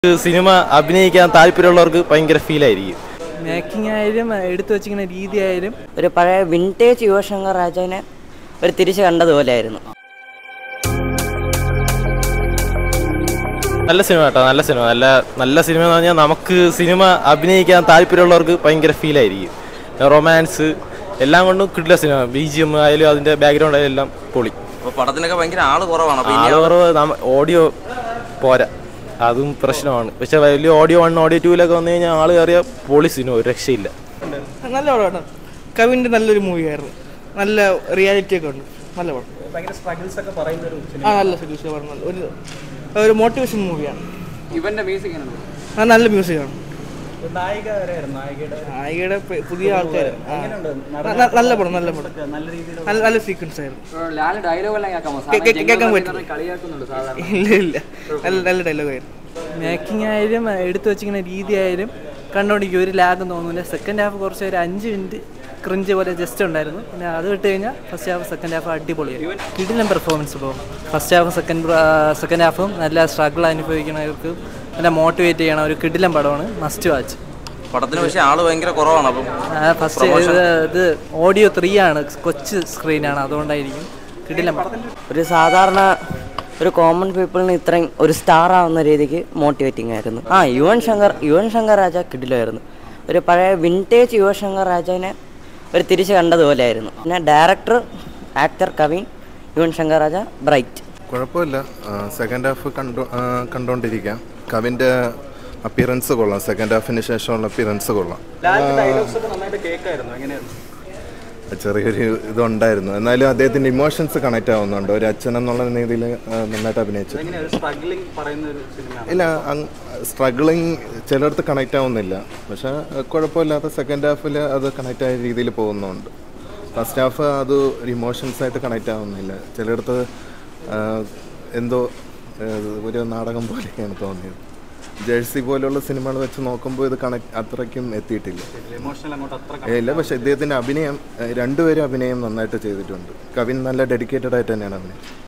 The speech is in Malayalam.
സിനിമ അഭിനയിക്കാൻ താല്പര്യമുള്ളവർക്ക് ഭയങ്കര ഫീൽ ആയിരിക്കും മേക്കിംഗ് ആയാലും എടുത്തു വച്ചിരിക്കുന്ന രീതി ആയാലും ഒരു പഴയ വിൻറ്റേജ് യുവശങ്കർ രാജാവിനെ ഒരു തിരിച്ചു കണ്ടതുപോലെയായിരുന്നു നല്ല സിനിമ കേട്ടോ നല്ല സിനിമ നല്ല നല്ല സിനിമ എന്ന് പറഞ്ഞാൽ നമുക്ക് സിനിമ അഭിനയിക്കാൻ താല്പര്യമുള്ളവർക്ക് ഭയങ്കര ഫീൽ ആയിരിക്കും റൊമാൻസ് എല്ലാം കൊണ്ടും കിട്ടില്ല സിനിമ ബി ജി എം ആയാലും അതിൻ്റെ ബാക്ക്ഗ്രൗണ്ട് ആയാലും എല്ലാം പൊളി അപ്പൊ പടത്തിനൊക്കെ ഭയങ്കര ആള് കുറവാണ് അപ്പൊ ഇനി ആള് കുറവ് ഓഡിയോ പോരാ അതും പ്രശ്നമാണ് പക്ഷെ വലിയ ഓഡിയോ വൺ ഓഡിയോ ടൂവിലൊക്കെ വന്നു കഴിഞ്ഞാൽ ആള് കയറിയ പൊളി സിനിമ ഒരു രക്ഷയില്ല നല്ല പടമാണ് കവിൻ്റെ നല്ലൊരു മൂവിയായിരുന്നു നല്ല റിയാലിറ്റി ഒക്കെ ഉണ്ട് നല്ല പടം ആ നല്ല സ്ട്രഗിൾസ് പറഞ്ഞു ഒരു ഒരു മോട്ടിവേഷൻ മൂവിയാണ് ഇവന്റെ മ്യൂസിക് എങ്ങനെയാണ് ആ നല്ല മ്യൂസിക്കാണ് നായികയുടെ പെ- പുതിയ ആൾക്കാർ നല്ല പടം നല്ല പടം നല്ല നല്ല സീക്വൻസ് ആയിരുന്നു ലാല് ഡയലോഗ് എല്ലാം കേൾക്കാമോ കേ- കേ- കേൾക്കാൻ പറ്റും. കളിയാക്കുന്നുണ്ട് സാധാരണ ഇല്ല ഇല്ല നല്ല നല്ല ഡയലോഗ് ആയിരുന്നു മേക്കിംഗ് ആയാലും എടുത്തു വച്ചിരിക്കുന്ന രീതി ആയാലും കണ്ടോണ്ടിരിക്കും ഒരു ലാഗും തോന്നില്ല സെക്കൻഡ് ഹാഫ് കുറച്ച് ഒരു അഞ്ച് മിനിറ്റ് ക്രിഞ്ച് പോലെ ജസ്റ്റ് ഉണ്ടായിരുന്നു പിന്നെ അത് വിട്ട് കഴിഞ്ഞാൽ ഫസ്റ്റ് ഹാഫ് സെക്കൻഡ് ഹാഫ് അടിപൊളിയായി കിടിലം പെർഫോമൻസ് ഇപ്പോൾ ഫസ്റ്റ് ഹാഫും സെക്കൻഡ് സെക്കൻഡ് ഹാഫും നല്ല സ്ട്രഗിൾ അനുഭവിക്കുന്നവർക്ക് നല്ല മോട്ടിവേറ്റ് ചെയ്യണ ഒരു കിടിലം പടമാണ് മസ്റ്റ് വാച്ച് പടത്തിന് പക്ഷെ ആള് ഭയങ്കര കുറവാണ് അപ്പം ഫസ്റ്റ് ഇത് ഇത് ഓഡിയോ ത്രീ ആണ് കൊച്ചു സ്ക്രീനാണ് അതുകൊണ്ടായിരിക്കും കിടിലം പടം ഒരു സാധാരണ ഒരു കോമൺ പീപ്പിളിന് ഇത്രയും ഒരു സ്റ്റാർ ആവുന്ന രീതിക്ക് മോട്ടിവേറ്റിംഗ് ആയിരുന്നു ആ യുവൻ ശങ്കർ യുവൻ ശങ്കർ രാജ കിടിലായിരുന്നു ഒരു പഴയ വിൻറ്റേജ് യുവശങ്കർ രാജാവിനെ ഒരു തിരിച്ചു കണ്ടതുപോലെയായിരുന്നു പിന്നെ director actor Kavin Yuvan Shankar Raja bright കുഴപ്പമില്ല സെക്കൻഡ് ഹാഫ് കണ്ടു ആ, കണ്ടോണ്ടിരിക്കാം കവിൻ്റെ അപ്പിയറൻസ് കൊള്ളാം സെക്കൻഡ് ഹാഫിന് ശേഷമുള്ള അപ്പിയറൻസ് കൊള്ളാം ചെറിയൊരു ഇതുണ്ടായിരുന്നു എന്നാലും അദ്ദേഹത്തിൻ്റെ ഇമോഷൻസ് കണക്റ്റ് ആവുന്നുണ്ട് ഒരു അച്ഛൻ എന്നുള്ള രീതിയിൽ നന്നായിട്ട് അഭിനയിച്ചു ഇല്ല സ്ട്രഗിളിങ് ചിലയിടത്ത് കണക്റ്റ് ആവുന്നില്ല പക്ഷേ കുഴപ്പമില്ലാത്ത സെക്കൻഡ് ഹാഫിൽ അത് കണക്റ്റ് ആയ രീതിയിൽ പോകുന്നുണ്ട് ഫസ്റ്റ് ഹാഫ് അത് ഒരു ഇമോഷൻസ് ആയിട്ട് കണക്റ്റ് ആവുന്നില്ല ചിലയിടത്ത് ആ, എന്തോ ആ, ഒരു നാടകം പോലെയാണ് തോന്നിയത് ജേഴ്സി പോലെയുള്ള സിനിമകൾ വെച്ച് നോക്കുമ്പോൾ ഇത് കണക്ട് അത്രയ്ക്കും എത്തിയിട്ടില്ല ഏ, ഇല്ല പക്ഷേ ഇദ്ദേഹത്തിൻ്റെ അഭിനയം ഏ, രണ്ടുപേരും അഭിനയം നന്നായിട്ട് ചെയ്തിട്ടുണ്ട് കവിൻ നല്ല ഡെഡിക്കേറ്റഡ് ആയിട്ട് തന്നെയാണ് അഭിനയം